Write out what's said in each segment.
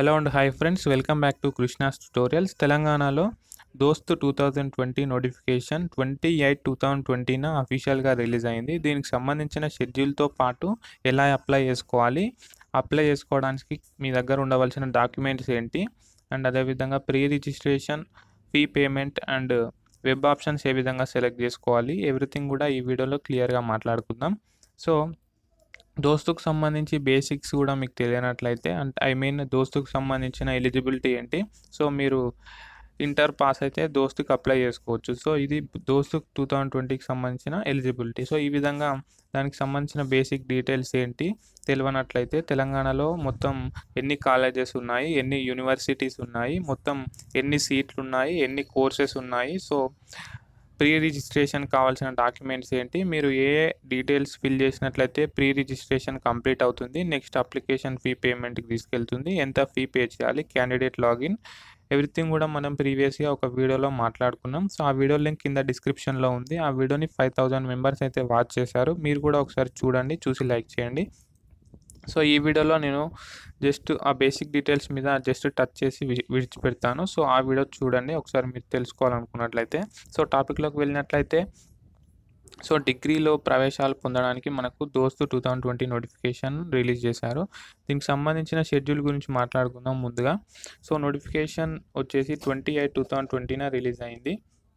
Hello and hi friends welcome back to Krishna's tutorials తెలంగాణలో DOST two thousand twenty notification twenty eight two thousand ట్వంటీన అఫీషియల్గా release అయింది దీనికి సంబంధించిన షెడ్యూల్తో పాటు ఎలా అప్లై చేసుకోవాలి అప్లై చేసుకోవడానికి మీ దగ్గర ఉండవలసిన డాక్యుమెంట్స్ ఏంటి అండ్ అదేవిధంగా pre registration fee payment and web options ఏ విధంగా సెలెక్ట్ చేసుకోవాలి ఎవ్రీథింగ్ కూడా ఈ వీడియోలో క్లియర్గా మాట్లాడుకుందాం సో దోస్తుకు సంబంధించి బేసిక్స్ కూడా మీకు తెలియనట్లయితే అంటే ఐ మీన్ దోస్తుకు సంబంధించిన ఎలిజిబిలిటీ ఏంటి సో మీరు ఇంటర్ పాస్ అయితే దోస్తుకి అప్లై చేసుకోవచ్చు సో ఇది దోస్తు టూ థౌజండ్ ట్వంటీకి సంబంధించిన ఎలిజిబిలిటీ సో ఈ విధంగా దానికి సంబంధించిన బేసిక్ డీటెయిల్స్ ఏంటి తెలియనట్లయితే తెలంగాణలో మొత్తం ఎన్ని కాలేజెస్ ఉన్నాయి ఎన్ని యూనివర్సిటీస్ ఉన్నాయి మొత్తం ఎన్ని సీట్లు ఉన్నాయి ఎన్ని కోర్సెస్ ఉన్నాయి సో ప్రీ రిజిస్ట్రేషన్ కావాల్సిన డాక్యుమెంట్స్ ఏంటి మీరు ఏ డీటెయిల్స్ ఫిల్ చేసినట్లయితే ప్రీ రిజిస్ట్రేషన్ కంప్లీట్ అవుతుంది నెక్స్ట్ అప్లికేషన్ ఫీ పేమెంట్కి తీసుకెళ్తుంది ఎంత ఫీ పే చేయాలి క్యాండిడేట్ లాగిన్ ఎవ్రీథింగ్ కూడా మనం ప్రీవియస్గా ఒక వీడియోలో మాట్లాడుకున్నాం సో ఆ వీడియో లింక్ కింద డిస్క్రిప్షన్లో ఉంది ఆ వీడియోని ఫైవ్ థౌజండ్ మెంబర్స్ అయితే వాచ్ చేశారు మీరు కూడా ఒకసారి చూడండి చూసి లైక్ చేయండి సో ఈ వీడియోలో నేను జస్ట్ ఆ బేసిక్ డీటెయిల్స్ మీద జస్ట్ టచ్ చేసి వి- విడిచిపెడతాను సో ఆ వీడియో చూడండి ఒకసారి మీరు తెలుసుకోవాలనుకున్నట్లయితే సో టాపిక్లోకి వెళ్ళినట్లయితే సో డిగ్రీలో ప్రవేశాలు పొందడానికి మనకు DOST two thousand twenty notification release చేశారు దీనికి సంబంధించిన షెడ్యూల్ గురించి మాట్లాడుకుందాం ముందుగా సో నోటిఫికేషన్ వచ్చేసి ట్వంటీ ఎయిట్ టూ థౌజండ్ ట్వంటీన రిలీజ్ అయింది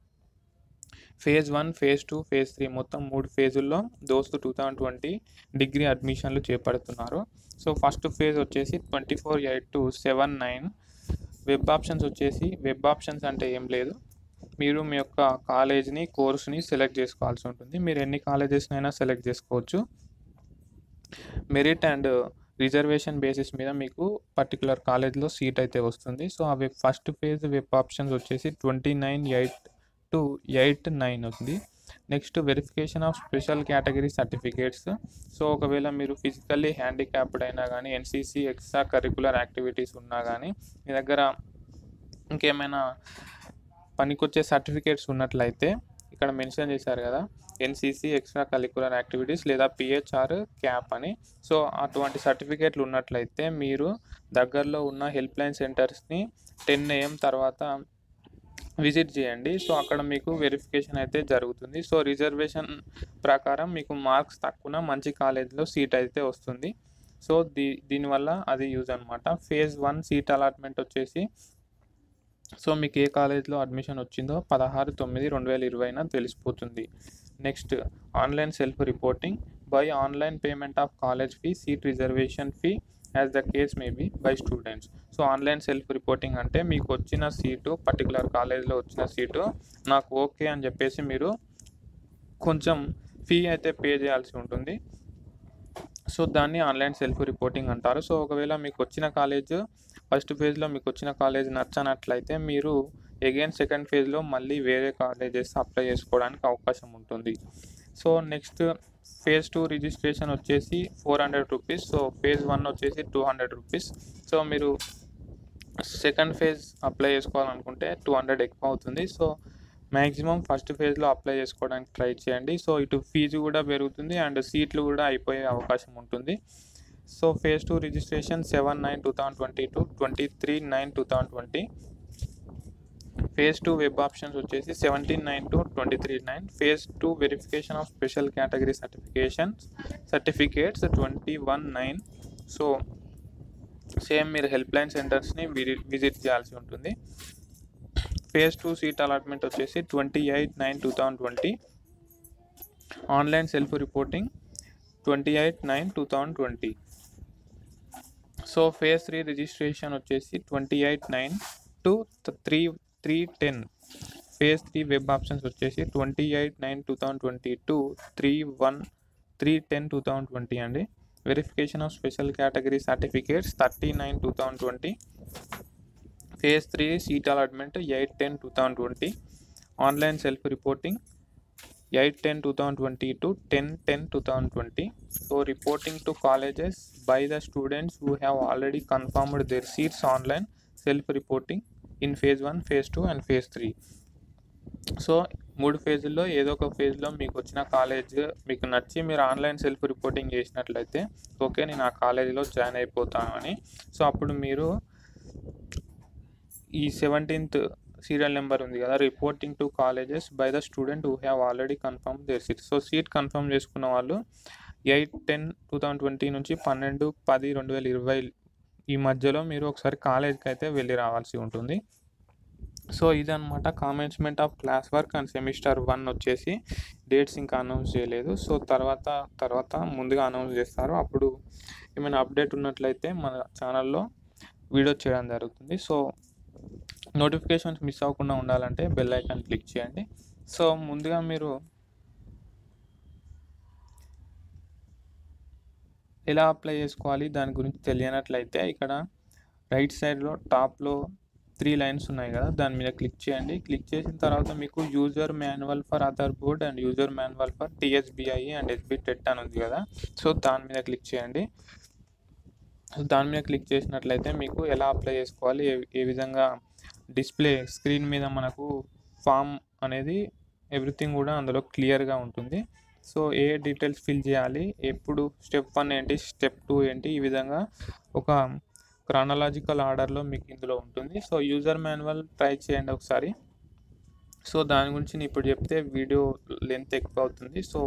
phase one phase two phase three మొత్తం మూడు ఫేజుల్లో దోస్తు టూ థౌజండ్ ట్వంటీ డిగ్రీ అడ్మిషన్లు చేపడుతున్నారు సో ఫస్ట్ ఫేజ్ వచ్చేసి twenty four eight to seven nine web options వచ్చేసి వెబ్ ఆప్షన్స్ అంటే ఏం లేదు మీరు మీ యొక్క కాలేజ్ని కోర్సుని సెలెక్ట్ చేసుకోవాల్సి ఉంటుంది మీరు ఎన్ని కాలేజెస్నైనా సెలెక్ట్ చేసుకోవచ్చు మెరిట్ అండ్ రిజర్వేషన్ బేసిస్ మీద మీకు పర్టికులర్ కాలేజ్లో సీట్ అయితే వస్తుంది సో అవి ఫస్ట్ ఫేజ్ వెబ్ ఆప్షన్స్ వచ్చేసి twenty nine eight to eight nine ఉంది next verification of special category certificates so ఒకవేళ మీరు ఫిజికల్లీ హ్యాండిక్యాప్డ్ అయినా కానీ ఎన్సీసీ ఎక్స్ట్రా కరికులర్ యాక్టివిటీస్ ఉన్నా కానీ మీ దగ్గర ఇంకేమైనా పనికొచ్చే సర్టిఫికేట్స్ ఉన్నట్లయితే ఇక్కడ మెన్షన్ చేశారు కదా ఎన్సీసీ ఎక్స్ట్రా కరికులర్ యాక్టివిటీస్ లేదా పిహెచ్ఆర్ క్యాప్ అని సో అటువంటి సర్టిఫికేట్లు ఉన్నట్లయితే మీరు దగ్గరలో ఉన్న హెల్ప్ లైన్ సెంటర్స్ని టెన్ ఏఎం తర్వాత విజిట్ చేయండి సో అక్కడ మీకు వెరిఫికేషన్ అయితే జరుగుతుంది సో రిజర్వేషన్ ప్రకారం మీకు మార్క్స్ తక్కువ మంచి కాలేజ్లో సీట్ అయితే వస్తుంది సో దీ దీనివల్ల అది యూజ్ అనమాట ఫేజ్ వన్ సీట్ అలాట్మెంట్ వచ్చేసి సో మీకు ఏ కాలేజ్లో అడ్మిషన్ వచ్చిందో పదహారు తొమ్మిది రెండు వేల ఇరవైన తెలిసిపోతుంది next online self reporting by online payment of college fee seat reservation fee as the case may be by students so online self reporting అంటే మీకు వచ్చిన సీటు పర్టికులర్ కాలేజ్లో వచ్చిన సీటు నాకు ఓకే అని చెప్పేసి మీరు కొంచెం ఫీ అయితే పే చేయాల్సి ఉంటుంది సో దాన్ని ఆన్లైన్ సెల్ఫ్ రిపోర్టింగ్ అంటారు సో ఒకవేళ మీకు వచ్చిన కాలేజ్ ఫస్ట్ ఫేజ్లో మీకు వచ్చిన కాలేజ్ నచ్చనట్లయితే మీరు అగైన్ సెకండ్ ఫేజ్లో మళ్ళీ వేరే కాలేజెస్ అప్లై చేసుకోవడానికి అవకాశం ఉంటుంది so next phase two registration వచ్చేసి four hundred rupees so phase one వచ్చేసి టూ హండ్రెడ్ రూపీస్ సో మీరు సెకండ్ ఫేజ్ అప్లై చేసుకోవాలనుకుంటే టూ హండ్రెడ్ ఎక్కువ అవుతుంది సో మ్యాక్సిమం ఫస్ట్ ఫేజ్లో అప్లై చేసుకోవడానికి ట్రై చేయండి సో ఇటు ఫీజు కూడా పెరుగుతుంది అండ్ సీట్లు కూడా అయిపోయే అవకాశం ఉంటుంది so phase two registration seven nine two thousand twenty two twenty three nine two thousand twenty phase two web options వచ్చేసి seventeen nine to twenty three nine phase two verification of special category certifications certificates twenty one nine so same మీరు helpline సెంటర్స్ని visit చేయాల్సి ఉంటుంది phase two seat allotment వచ్చేసి twenty eight nine two thousand twenty online self reporting twenty eight nine two thousand twenty so phase three registration వచ్చేసి twenty eight nine to three three ten phase three web options వచ్చేసి twenty eight nine two thousand twenty two three one three ten two thousand twenty అండి verification of special category certificates thirty nine two thousand twenty phase three seat allotment eight ten two thousand twenty online self reporting eight ten two thousand twenty to ten ten two thousand twenty so reporting to colleges by the students who have already confirmed their seats online self reporting in phase one phase two and phase three so మూడు ఫేజుల్లో ఏదో ఒక ఫేజ్లో మీకు వచ్చిన college మీకు నచ్చి మీరు ఆన్లైన్ సెల్ఫ్ రిపోర్టింగ్ చేసినట్లయితే ఓకే నేను ఆ కాలేజీలో జాయిన్ అయిపోతాను అని సో అప్పుడు మీరు ఈ సెవెంటీన్త్ సీరియల్ నెంబర్ ఉంది కదా reporting to colleges by the student who have already confirm their seat so seat confirm చేసుకున్న వాళ్ళు eight ten two thousand twenty నుంచి పన్నెండు పది రెండు వేల ఇరవై ఈ మధ్యలో మీరు ఒకసారి కాలేజ్కి అయితే వెళ్ళి రావాల్సి ఉంటుంది సో ఇదన్నమాట commencement of class work and semester one వచ్చేసి డేట్స్ ఇంకా అనౌన్స్ చేయలేదు సో తర్వాత తర్వాత ముందుగా అనౌన్స్ చేస్తారు అప్పుడు ఏమైనా అప్డేట్ ఉన్నట్లయితే మన ఛానల్లో వీడియో చేయడం జరుగుతుంది సో నోటిఫికేషన్స్ మిస్ అవ్వకుండా ఉండాలంటే బెల్ ఐకాన్ క్లిక్ చేయండి సో ముందుగా మీరు ఎలా అప్లై చేసుకోవాలి దాని గురించి తెలియనట్లయితే ఇక్కడ రైట్ సైడ్లో టాప్లో త్రీ లైన్స్ ఉన్నాయి కదా దాని మీద క్లిక్ చేయండి క్లిక్ చేసిన తర్వాత మీకు user manual for other board and user manual for TSBI and SBTET అని ఉంది కదా సో దాని మీద క్లిక్ చేయండి దాని మీద క్లిక్ చేసినట్లయితే మీకు ఎలా అప్లై చేసుకోవాలి ఏ ఏ విధంగా డిస్ప్లే స్క్రీన్ మీద మనకు ఫామ్ అనేది ఎవ్రీథింగ్ కూడా అందులో క్లియర్గా ఉంటుంది సో ఏ డీటెయిల్స్ ఫిల్ చేయాలి ఎప్పుడు స్టెప్ వన్ ఏంటి స్టెప్ టూ ఏంటి ఈ విధంగా ఒక క్రానలాజికల్ ఆర్డర్లో మీకు ఇందులో ఉంటుంది సో యూజర్ మాన్యువల్ ట్రై చేయండి ఒకసారి సో దాని గురించి నేను ఇప్పుడు చెప్తే వీడియో లెంత్ ఎక్కువ అవుతుంది సో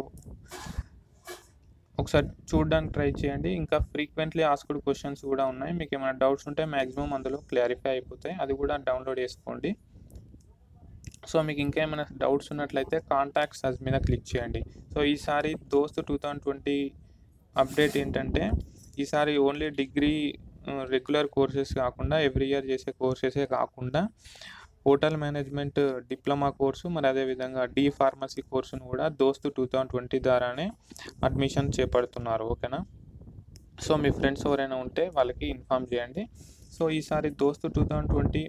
ఒకసారి చూడడానికి ట్రై చేయండి ఇంకా ఫ్రీక్వెంట్లీ ఆస్క్డ్ క్వశ్చన్స్ కూడా ఉన్నాయి మీకు ఏమైనా డౌట్స్ ఉంటే మ్యాక్సిమం అందులో క్లారిఫై అయిపోతాయి అది కూడా డౌన్లోడ్ చేసుకోండి సో మీకు ఇంకా ఏమైనా డౌట్స్ ఉన్నట్లయితే కాంటాక్ట్స్ అస్ మీద క్లిక్ చేయండి సో ఈసారి దోస్త్ టూ థౌజండ్ ట్వంటీ అప్డేట్ ఏంటంటే ఈసారి ఓన్లీ డిగ్రీ రెగ్యులర్ కోర్సెస్ కాకుండా ఎవ్రీ ఇయర్ చేసే కోర్సెసే కాకుండా హోటల్ మేనేజ్మెంట్ డిప్లొమా కోర్సు మరి అదేవిధంగా డి ఫార్మసీ కోర్సును కూడా దోస్తు టూ థౌజండ్ ట్వంటీ ద్వారానే అడ్మిషన్ చేపడుతున్నారు ఓకేనా సో మీ ఫ్రెండ్స్ ఎవరైనా ఉంటే వాళ్ళకి ఇన్ఫామ్ చేయండి సో ఈసారి దోస్తు టూ థౌజండ్ ట్వంటీ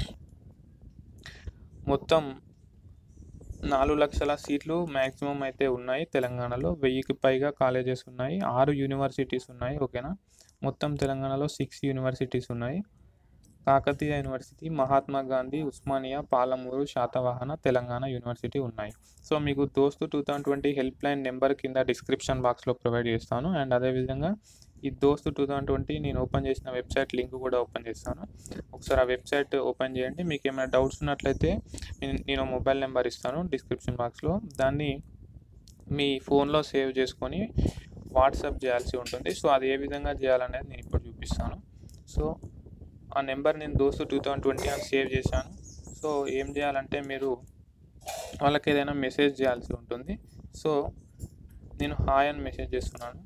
మొత్తం నాలుగు లక్షల సీట్లు మ్యాక్సిమం అయితే ఉన్నాయి తెలంగాణలో వెయ్యికి పైగా కాలేజెస్ ఉన్నాయి ఆరు యూనివర్సిటీస్ ఉన్నాయి ఓకేనా మొత్తం తెలంగాణలో సిక్స్ యూనివర్సిటీస్ ఉన్నాయి కాకతీయ యూనివర్సిటీ మహాత్మా గాంధీ ఉస్మానియా పాలమూరు శాతవాహన తెలంగాణ యూనివర్సిటీ ఉన్నాయి సో మీకు DOST two thousand twenty help line number కింద డిస్క్రిప్షన్ బాక్స్లో ప్రొవైడ్ చేస్తాను అండ్ అదేవిధంగా ఈ దోస్తు టూ థౌజండ్ ట్వంటీ నేను ఓపెన్ చేసిన వెబ్సైట్ లింక్ కూడా ఓపెన్ చేస్తాను ఒకసారి ఆ వెబ్సైట్ ఓపెన్ చేయండి మీకు ఏమైనా డౌట్స్ ఉన్నట్లయితే నేను- నేను మొబైల్ నెంబర్ ఇస్తాను డిస్క్రిప్షన్ బాక్స్లో దాన్ని మీ ఫోన్లో సేవ్ చేసుకొని వాట్సాప్ చేయాల్సి ఉంటుంది సో అది ఏ విధంగా చేయాలనేది నేను ఇప్పుడు చూపిస్తాను సో ఆ నెంబర్ నేను దోస్తు టూ థౌజండ్ ట్వంటీ అని సేవ్ చేశాను సో ఏం చేయాలంటే మీరు వాళ్ళకి ఏదైనా మెసేజ్ చేయాల్సి ఉంటుంది సో నేను హాయ్ అని మెసేజ్ చేస్తున్నాను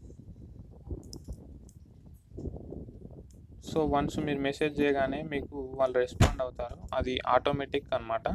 సో వన్స్ మీరు మెసేజ్ చేయగానే మీకు వాళ్ళు రెస్పాండ్ అవుతారు అది ఆటోమేటిక్ అన్నమాట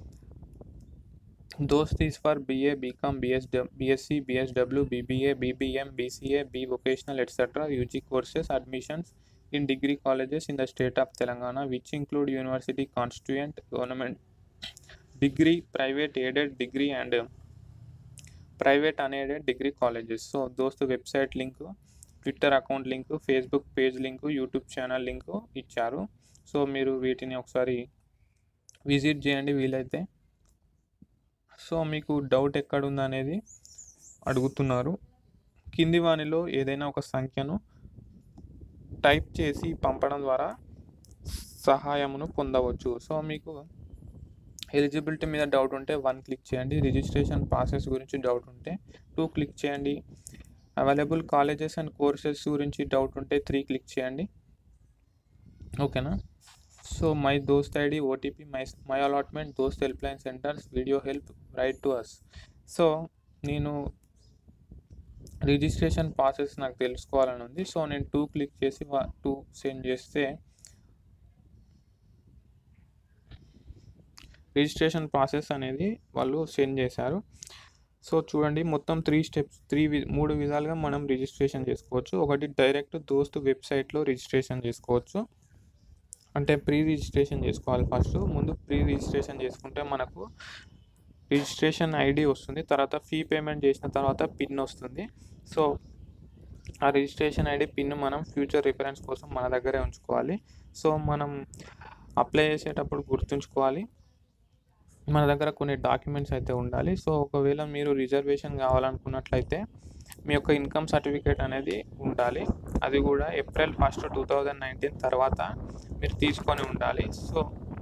DOST is for BA BCom BS BSc BSW BBA BBM BCA B vocational etcetera UG courses admissions in degree colleges in the state of Telangana, which include university constituent, government degree, private aided degree, and uh, private unaided degree colleges. So, those the website link, Twitter account link Facebook page link YouTube channel link ఇచ్చారు so మీరు వీటిని ఒకసారి visit చేయండి వీలైతే so మీకు doubt ఎక్కడ ఉందనేది అడుగుతున్నారు కింది వానిలో ఏదైనా ఒక సంఖ్యను టైప్ చేసి పంపడం ద్వారా సహాయమును పొందవచ్చు సో మీకు ఎలిజిబిలిటీ మీద డౌట్ ఉంటే వన్ క్లిక్ చేయండి రిజిస్ట్రేషన్ ప్రాసెస్ గురించి డౌట్ ఉంటే టూ క్లిక్ చేయండి అవైలబుల్ కాలేజెస్ అండ్ కోర్సెస్ గురించి డౌట్ ఉంటే త్రీ క్లిక్ చేయండి ఓకేనా so my DOST ID OTP my my allotment DOST help line centres video help write to us so నేను రిజిస్ట్రేషన్ ప్రాసెస్ నాకు తెలుసుకోవాలని ఉంది సో నేను టూ క్లిక్ చేసి టూ సెండ్ చేస్తే రిజిస్ట్రేషన్ ప్రాసెస్ అనేది వాళ్ళు సెండ్ చేశారు సో చూడండి మొత్తం త్రీ స్టెప్స్ త్రీ వి మూడు విధాలుగా మనం రిజిస్ట్రేషన్ చేసుకోవచ్చు ఒకటి డైరెక్ట్ దోస్తు వెబ్సైట్లో రిజిస్ట్రేషన్ చేసుకోవచ్చు అంటే ప్రీ రిజిస్ట్రేషన్ చేసుకోవాలి ఫస్ట్ ముందు ప్రీ రిజిస్ట్రేషన్ చేసుకుంటే మనకు రిజిస్ట్రేషన్ ఐడి వస్తుంది తర్వాత ఫీ పేమెంట్ చేసిన తర్వాత పిన్ వస్తుంది సో ఆ రిజిస్ట్రేషన్ ఐడి పిన్ మనం ఫ్యూచర్ రిఫరెన్స్ కోసం మన దగ్గరే ఉంచుకోవాలి సో మనం అప్లై చేసేటప్పుడు గుర్తుంచుకోవాలి మన దగ్గర కొన్ని డాక్యుమెంట్స్ అయితే ఉండాలి సో ఒకవేళ మీరు రిజర్వేషన్ కావాలనుకున్నట్లయితే మీ యొక్క ఇన్కమ్ సర్టిఫికేట్ అనేది ఉండాలి అది కూడా April first two thousand nineteen తర్వాత మీరు తీసుకొని ఉండాలి సో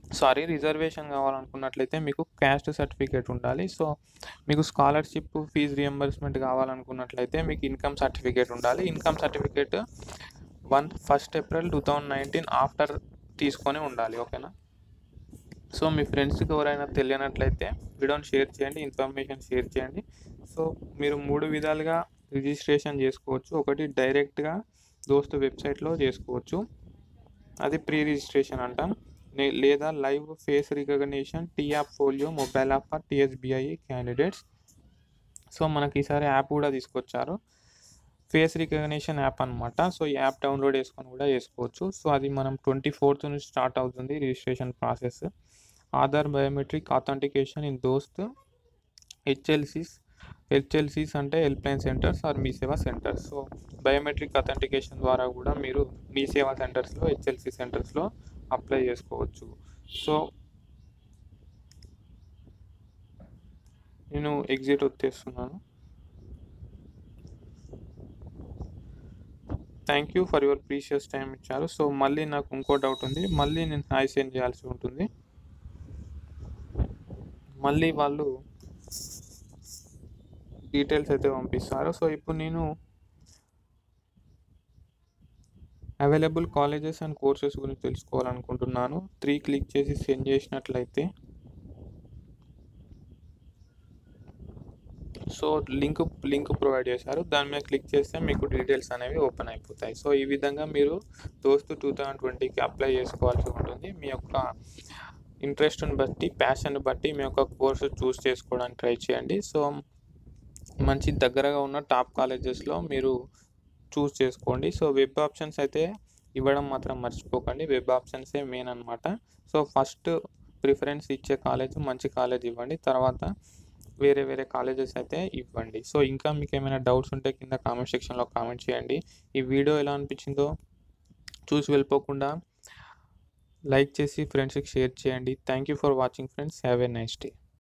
సారీ రిజర్వేషన్ కావాలనుకున్నట్లయితే మీకు క్యాస్ట్ సర్టిఫికేట్ ఉండాలి సో మీకు స్కాలర్షిప్ ఫీజు రియంబర్స్మెంట్ కావాలనుకున్నట్లయితే మీకు ఇన్కమ్ సర్టిఫికేట్ ఉండాలి income certificate one first April two thousand nineteen after తీసుకొని ఉండాలి ఓకేనా సో మీ ఫ్రెండ్స్కి ఎవరైనా తెలియనట్లయితే వీడియోని షేర్ చేయండి ఇన్ఫర్మేషన్ షేర్ చేయండి సో మీరు మూడు విధాలుగా రిజిస్ట్రేషన్ చేసుకోవచ్చు ఒకటి డైరెక్ట్గా దోస్తు వెబ్సైట్లో చేసుకోవచ్చు అది ప్రీ రిజిస్ట్రేషన్ అంటాం నే- లేదా live face recognition tea app folio mobile app for TSBI candidates so మనకి ఈసారి యాప్ కూడా తీసుకొచ్చారు ఫేస్ రికగ్నిషన్ యాప్ అనమాట సో ఈ యాప్ డౌన్లోడ్ చేసుకొని కూడా చేసుకోవచ్చు సో అది మనం ట్వంటీ ఫోర్త్ నుంచి స్టార్ట్ అవుతుంది registration process Aadhaar biometric authentication in దోస్త్ హెచ్ఎల్సీస్ హెచ్ఎల్సీస్ అంటే హెల్ప్ లైన్ సెంటర్స్ ఆర్ మీ సేవా సెంటర్స్ సో బయోమెట్రిక్ అథెంటికేషన్ ద్వారా కూడా మీరు మీ సేవా సెంటర్స్లో హెచ్ఎల్సీ సెంటర్స్లో అప్లై చేసుకోవచ్చు సో నేను ఎగ్జిట్ వచ్చేస్తున్నాను thank you for your precious time ఇచ్చారు సో మళ్ళీ నాకు ఇంకో డౌట్ ఉంది మళ్ళీ నేను హాయ్ సెండ్ చేయాల్సి ఉంటుంది మళ్ళీ వాళ్ళు డీటెయిల్స్ అయితే పంపిస్తారు సో ఇప్పుడు నేను అవైలబుల్ కాలేజెస్ అండ్ కోర్సెస్ గురించి తెలుసుకోవాలనుకుంటున్నాను త్రీ క్లిక్ చేసి సెండ్ చేసినట్లయితే సో లింక్ లింక్ ప్రొవైడ్ చేశారు దాని మీద క్లిక్ చేస్తే మీకు డీటెయిల్స్ అనేవి ఓపెన్ అయిపోతాయి సో ఈ విధంగా మీరు దోస్తు టూ థౌజండ్ ట్వంటీకి అప్లై చేసుకోవాల్సి ఉంటుంది మీ యొక్క ఇంట్రెస్ట్ని బట్టి ప్యాషన్ బట్టి మీ యొక్క కోర్సు చూస్ చేసుకోవడానికి ట్రై చేయండి సో మంచి దగ్గరగా ఉన్న టాప్ కాలేజెస్లో మీరు చూస్ చేసుకోండి సో వెబ్ ఆప్షన్స్ అయితే ఇవ్వడం మాత్రం మర్చిపోకండి వెబ్ ఆప్షన్సే మెయిన్ అనమాట సో ఫస్ట్ ప్రిఫరెన్స్ ఇచ్చే కాలేజ్ మంచి కాలేజ్ ఇవ్వండి తర్వాత వేరే వేరే కాలేజెస్ అయితే ఇవ్వండి సో ఇంకా మీకు ఏమైనా డౌట్స్ ఉంటే కింద కామెంట్ సెక్షన్లో కామెంట్ చేయండి ఈ వీడియో ఎలా అనిపించిందో చూసి వెళ్ళిపోకుండా లైక్ చేసి ఫ్రెండ్స్కి షేర్ చేయండి thank you for watching friends have a nice day